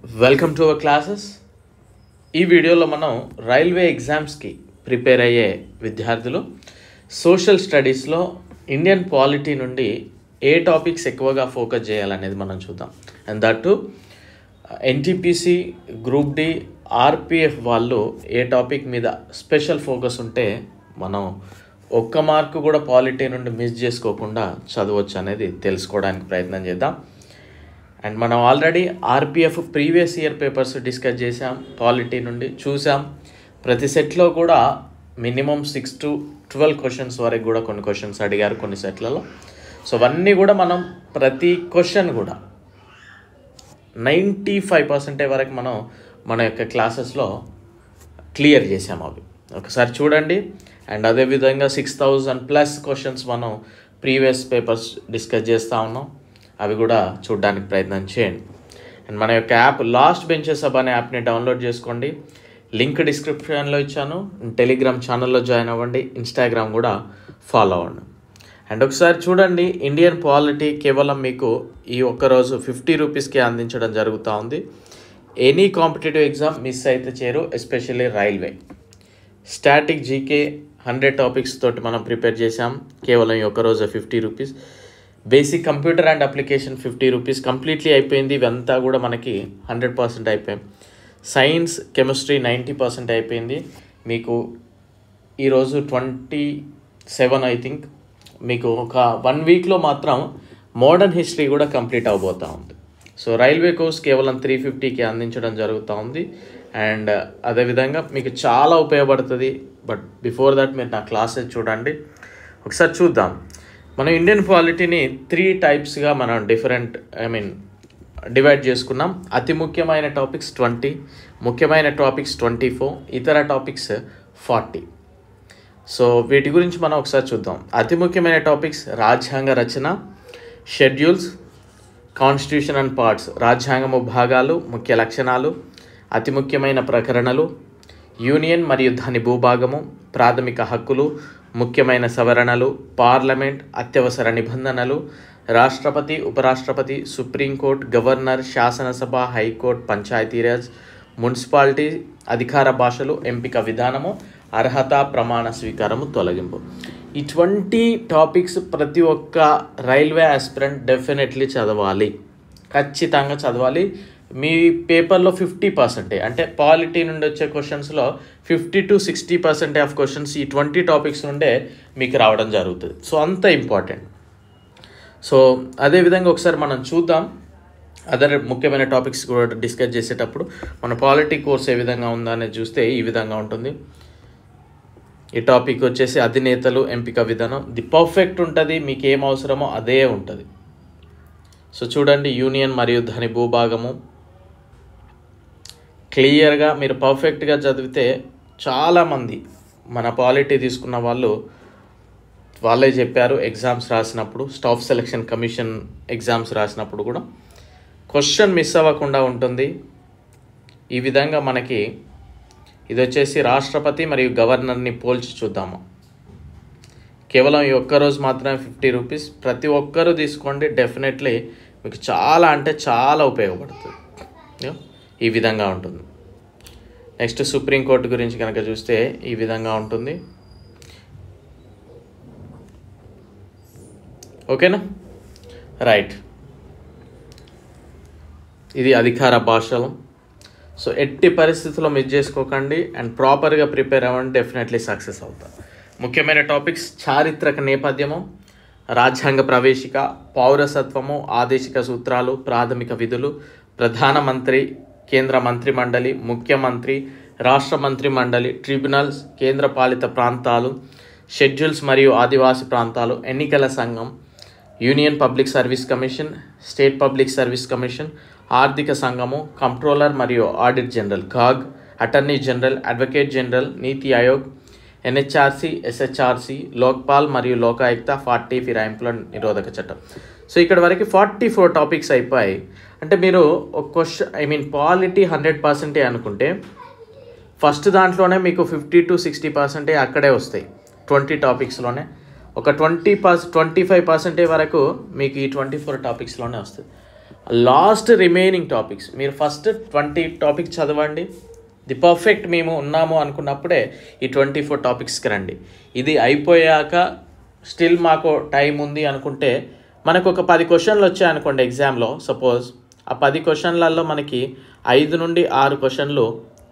welcome to our classes ఈ వీడియోలో మనం రైల్వే ఎగ్జామ్స్కి ప్రిపేర్ అయ్యే విద్యార్థులు సోషల్ స్టడీస్లో ఇండియన్ పాలిటీ నుండి ఏ టాపిక్స్ ఎక్కువగా ఫోకస్ చేయాలనేది మనం చూద్దాం and that NTPC group D RPF వాళ్ళు ఏ టాపిక్ మీద స్పెషల్ ఫోకస్ ఉంటే మనం ఒక్క మార్కు కూడా పాలిటీ నుండి మిస్ చేసుకోకుండా చదవచ్చు అనేది తెలుసుకోవడానికి ప్రయత్నం చేద్దాం అండ్ మనం already RPF previous year papers discuss చేసాం పాలిటీ నుండి చూసాం ప్రతి సెట్లో కూడా minimum six to twelve questions వరకు కూడా కొన్ని క్వశ్చన్స్ అడిగారు కొన్ని సెట్లలో సో అవన్నీ కూడా మనం ప్రతి క్వశ్చన్ కూడా నైంటీ ఫైవ్ పర్సెంటేజ్ వరకు మనం మన యొక్క క్లాసెస్లో క్లియర్ చేసాం అవి ఒకసారి చూడండి అండ్ అదేవిధంగా సిక్స్ థౌజండ్ ప్లస్ క్వశ్చన్స్ మనం ప్రీవియస్ పేపర్స్ డిస్కస్ చేస్తూ ఉన్నాం అవి కూడా చూడడానికి ప్రయత్నం చేయండి అండ్ మన యొక్క యాప్ లాస్ట్ బెంచెస్ అప్ అనే యాప్ని డౌన్లోడ్ చేసుకోండి లింక్ డిస్క్రిప్షన్లో ఇచ్చాను టెలిగ్రామ్ ఛానల్లో జాయిన్ అవ్వండి ఇన్స్టాగ్రామ్ కూడా ఫాలో అవ్వండి అండ్ ఒకసారి చూడండి ఇండియన్ పాలిటీ కేవలం మీకు ఈ ఒక్కరోజు ఫిఫ్టీ రూపీస్కి అందించడం జరుగుతూ ఉంది ఎనీ కాంపిటేటివ్ ఎగ్జామ్ మిస్ అయితే చేరు especially railway static GK hundred topics తోటి మనం ప్రిపేర్ చేసాం కేవలం ఈ ఒక్కరోజు fifty rupees basic computer and application fifty rupees completely అయిపోయింది ఇవంతా కూడా మనకి హండ్రెడ్ పర్సెంట్ అయిపోయాయి సైన్స్ కెమిస్ట్రీ నైంటీ పర్సెంట్ అయిపోయింది మీకు ఈరోజు ట్వంటీ సెవెన్ ఐ థింక్ మీకు ఒక వన్ వీక్లో మాత్రం మోడర్న్ హిస్టరీ కూడా కంప్లీట్ అవబోతూ ఉంది సో రైల్వే కోర్స్ కేవలం త్రీ ఫిఫ్టీకి అందించడం జరుగుతూ ఉంది అండ్ అదేవిధంగా మీకు చాలా ఉపయోగపడుతుంది బట్ బిఫోర్ దట్ మీరు నా క్లాసెస్ చూడండి ఒకసారి చూద్దాం మనం ఇండియన్ పాలిటీని త్రీ టైప్స్గా మనం డిఫరెంట్ ఐ మీన్ డివైడ్ చేసుకున్నాం అతి ముఖ్యమైన టాపిక్స్ ట్వంటీ ముఖ్యమైన టాపిక్స్ ట్వంటీ ఫోర్ ఇతర టాపిక్స్ ఫార్టీ సో వీటి గురించి మనం ఒకసారి చూద్దాం అతి ముఖ్యమైన టాపిక్స్ రాజ్యాంగ రచన షెడ్యూల్స్ కాన్స్టిట్యూషన్ అండ్ పార్ట్స్ రాజ్యాంగము భాగాలు ముఖ్య లక్షణాలు అతి ముఖ్యమైన ప్రకరణలు యూనియన్ మరియు దాని భూభాగము ప్రాథమిక హక్కులు ముఖ్యమైన సవరణలు పార్లమెంట్ అత్యవసర నిబంధనలు రాష్ట్రపతి ఉపరాష్ట్రపతి సుప్రీంకోర్టు గవర్నర్ శాసనసభ హైకోర్టు పంచాయతీరాజ్ మున్సిపాలిటీ అధికార భాషలు ఎంపిక విధానము అర్హత ప్రమాణ స్వీకారము తొలగింపు ఇటువంటి టాపిక్స్ ప్రతి ఒక్క రైల్వే ఆస్పిరెంట్ డెఫినెట్లీ చదవాలి ఖచ్చితంగా చదవాలి మీ పేపర్లో ఫిఫ్టీ పర్సెంటే అంటే పాలిటీ నుండి వచ్చే క్వశ్చన్స్లో fifty to sixty percent of questions ఈ ట్వంటీ టాపిక్స్ నుండే మీకు రావడం జరుగుతుంది సో అంత ఇంపార్టెంట్ సో అదేవిధంగా ఒకసారి మనం చూద్దాం అదర్ ముఖ్యమైన టాపిక్స్ కూడా డిస్కస్ చేసేటప్పుడు మన పాలిటీ కోర్స్ ఏ విధంగా ఉందా అనేది చూస్తే ఈ విధంగా ఉంటుంది ఈ టాపిక్ వచ్చేసి అధినేతలు ఎంపిక విధానం ది పర్ఫెక్ట్ ఉంటుంది మీకు ఏం అవసరమో అదే ఉంటుంది సో చూడండి యూనియన్ మరియు దాని భూభాగము క్లియర్గా మీరు పర్ఫెక్ట్గా చదివితే చాలామంది మన పాలిటీ తీసుకున్న వాళ్ళు వాళ్ళే చెప్పారు ఎగ్జామ్స్ రాసినప్పుడు స్టాఫ్ సెలక్షన్ కమిషన్ ఎగ్జామ్స్ రాసినప్పుడు కూడా క్వశ్చన్ మిస్ అవ్వకుండా ఉంటుంది ఈ విధంగా మనకి ఇది వచ్చేసి రాష్ట్రపతి మరియు గవర్నర్ని పోల్చి చూద్దాము కేవలం ఈ ఒక్కరోజు మాత్రమే ఫిఫ్టీ రూపీస్ ప్రతి ఒక్కరూ తీసుకోండి డెఫినెట్లీ మీకు చాలా అంటే చాలా ఉపయోగపడుతుంది ఈ విధంగా ఉంటుంది నెక్స్ట్ సుప్రీంకోర్టు గురించి కనుక చూస్తే ఈ విధంగా ఉంటుంది ఓకేనా రైట్ ఇది అధికార భాషలు సో ఎట్టి పరిస్థితుల్లో మిస్ చేసుకోకండి అండ్ ప్రాపర్గా ప్రిపేర్ అవ్వండి డెఫినెట్లీ సక్సెస్ అవుతారు ముఖ్యమైన టాపిక్స్ చారిత్రక నేపథ్యము రాజ్యాంగ ప్రవేశిక పౌరసత్వము ఆదేశిక సూత్రాలు ప్రాథమిక విధులు ప్రధానమంత్రి కేంద్ర మంత్రి మండలి ముఖ్యమంత్రి రాష్ట్ర మంత్రి మండలి ట్రిబ్యునల్స్ కేంద్ర పాలిత ప్రాంతాలు షెడ్యూల్స్ మరియు ఆదివాసీ ప్రాంతాలు ఎన్నికల సంఘం union public service commission state public service commission ఆర్థిక సంఘము కంట్రోలర్ మరియు audit general CAG attorney general advocate general NITI Aayog NHRC ఎస్హెచ్ఆర్సి Lokpal మరియు లోకాయుక్త ఫార్టీ ఫిరాయింపుల నిరోధక చట్టం సో ఇక్కడ వరకు ఫార్టీ ఫోర్ టాపిక్స్ అయిపోయాయి అంటే మీరు ఒక question I mean polity hundred పర్సెంటే అనుకుంటే ఫస్ట్ దాంట్లోనే మీకు ఫిఫ్టీ టు సిక్స్టీ పర్సెంటే అక్కడే వస్తాయి ట్వంటీ టాపిక్స్లోనే ఒక ట్వంటీ పర్స్ ట్వంటీ ఫైవ్ పర్సెంటే వరకు మీకు ఈ ట్వంటీ ఫోర్ టాపిక్స్లోనే వస్తుంది లాస్ట్ రిమైనింగ్ టాపిక్స్ మీరు ఫస్ట్ ట్వంటీ టాపిక్స్ చదవండి ది పర్ఫెక్ట్ మేము ఉన్నాము అనుకున్నప్పుడే ఈ ట్వంటీ ఫోర్ టాపిక్స్కి రండి ఇది అయిపోయాక స్టిల్ మాకు టైం ఉంది అనుకుంటే మనకు ఒక పది క్వశ్చన్లు వచ్చాయి అనుకోండి ఎగ్జామ్లో సపోజ్ ఆ పది క్వశ్చన్లలో మనకి ఐదు నుండి ఆరు క్వశ్చన్లు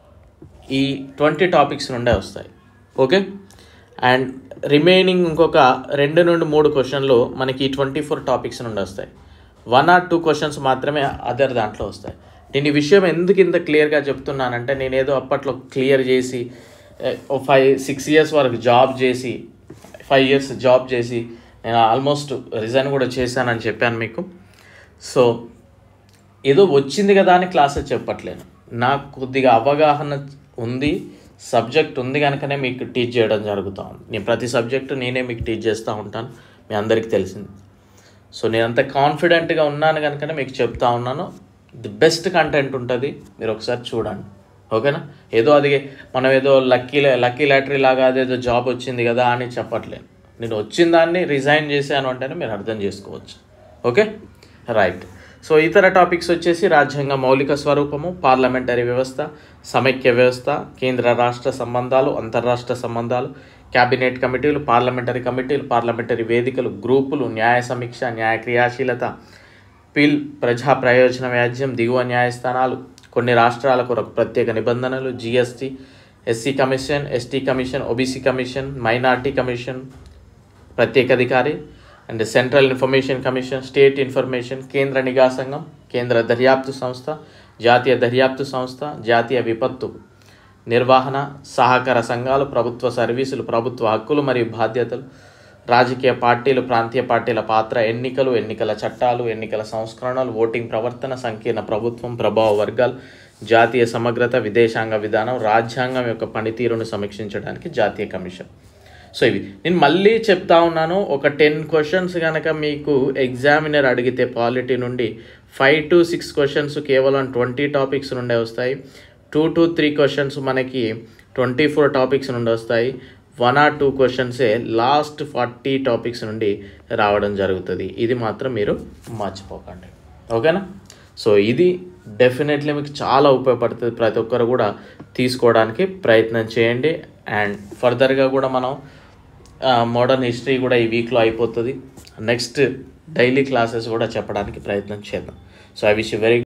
ఈ ట్వంటీ టాపిక్స్ నుండే వస్తాయి ఓకే అండ్ రిమైనింగ్ ఇంకొక రెండు నుండి మూడు క్వశ్చన్లు మనకి ఈ ట్వంటీ ఫోర్ టాపిక్స్ నుండి వస్తాయి వన్ ఆర్ టూ క్వశ్చన్స్ మాత్రమే అదర్ దాంట్లో వస్తాయి నేను ఈ విషయం ఎందుకు ఇంత క్లియర్గా చెప్తున్నానంటే నేను ఏదో అప్పట్లో క్లియర్ చేసి ఫైవ్ సిక్స్ ఇయర్స్ వరకు జాబ్ చేసి ఫైవ్ ఇయర్స్ జాబ్ చేసి నేను ఆల్మోస్ట్ రిజైన్ కూడా చేశానని చెప్పాను మీకు సో ఏదో వచ్చింది కదా అని క్లాసెస్ చెప్పట్లేను నాకు కొద్దిగా అవగాహన ఉంది సబ్జెక్ట్ ఉంది కనుకనే మీకు టీచ్ చేయడం జరుగుతూ ఉంది నేను ప్రతి సబ్జెక్టు నేనే మీకు టీచ్ చేస్తూ ఉంటాను మీ అందరికీ తెలిసింది సో నేను అంత కాన్ఫిడెంట్గా ఉన్నాను కనుకనే మీకు చెప్తా ఉన్నాను ది బెస్ట్ కంటెంట్ ఉంటుంది మీరు ఒకసారి చూడండి ఓకేనా ఏదో అది మనం ఏదో లక్కీ లక్కీ లాటరీ లాగా అదేదో జాబ్ వచ్చింది కదా అని చెప్పట్లేను నేను వచ్చిన దాన్ని రిజైన్ చేశాను అంటేనే మీరు అర్థం చేసుకోవచ్చు ఓకే రైట్ సో ఇతర టాపిక్స్ వచ్చేసి రాజ్యాంగ మౌలిక స్వరూపము పార్లమెంటరీ వ్యవస్థ సమైక్య వ్యవస్థ కేంద్ర రాష్ట్ర సంబంధాలు అంతర్రాష్ట్ర సంబంధాలు క్యాబినెట్ కమిటీలు పార్లమెంటరీ కమిటీలు పార్లమెంటరీ వేదికలు గ్రూపులు న్యాయ సమీక్ష న్యాయ క్రియాశీలత పిల్ ప్రజా ప్రయోజన వ్యాజ్యం దిగువ న్యాయస్థానాలు కొన్ని రాష్ట్రాల కొరకు ప్రత్యేక నిబంధనలు GST SC commission ST commission OBC commission minority commission ప్రత్యేక అధికారి and central information commission state information కేంద్ర నిఘా సంఘం కేంద్ర దర్యాప్తు సంస్థ జాతీయ దర్యాప్తు సంస్థ జాతీయ విపత్తు నిర్వహణ సహకార సంఘాలు ప్రభుత్వ సర్వీసులు ప్రభుత్వ హక్కులు మరియు బాధ్యతలు రాజకీయ పార్టీలు ప్రాంతీయ పార్టీల పాత్ర ఎన్నికలు ఎన్నికల చట్టాలు ఎన్నికల సంస్కరణలు ఓటింగ్ ప్రవర్తన సంకీర్ణ ప్రభుత్వం ప్రభావ వర్గాలు జాతీయ సమగ్రత విదేశాంగ విధానం రాజ్యాంగం యొక్క పనితీరును సమీక్షించడానికి జాతీయ కమిషన్ సో ఇవి నేను మళ్ళీ చెప్తా ఉన్నాను ఒక టెన్ క్వశ్చన్స్ కనుక మీకు ఎగ్జామినర్ అడిగితే పాలిటీ నుండి ఫైవ్ టు సిక్స్ క్వశ్చన్స్ కేవలం ట్వంటీ టాపిక్స్ నుండే వస్తాయి టూ టు త్రీ క్వశ్చన్స్ మనకి ట్వంటీ ఫోర్ టాపిక్స్ నుండి వస్తాయి వన్ ఆర్ టూ క్వశ్చన్సే లాస్ట్ ఫార్టీ టాపిక్స్ నుండి రావడం జరుగుతుంది ఇది మాత్రం మీరు మర్చిపోకండి ఓకేనా సో ఇది డెఫినెట్లీ మీకు చాలా ఉపయోగపడుతుంది ప్రతి ఒక్కరు కూడా తీసుకోవడానికి ప్రయత్నం చేయండి అండ్ ఫర్దర్గా కూడా మనం మోడర్న్ హిస్టరీ కూడా ఈ వీక్లో అయిపోతుంది నెక్స్ట్ డైలీ క్లాసెస్ కూడా చెప్పడానికి ప్రయత్నం చేద్దాం సో ఐ విష్ వెరీ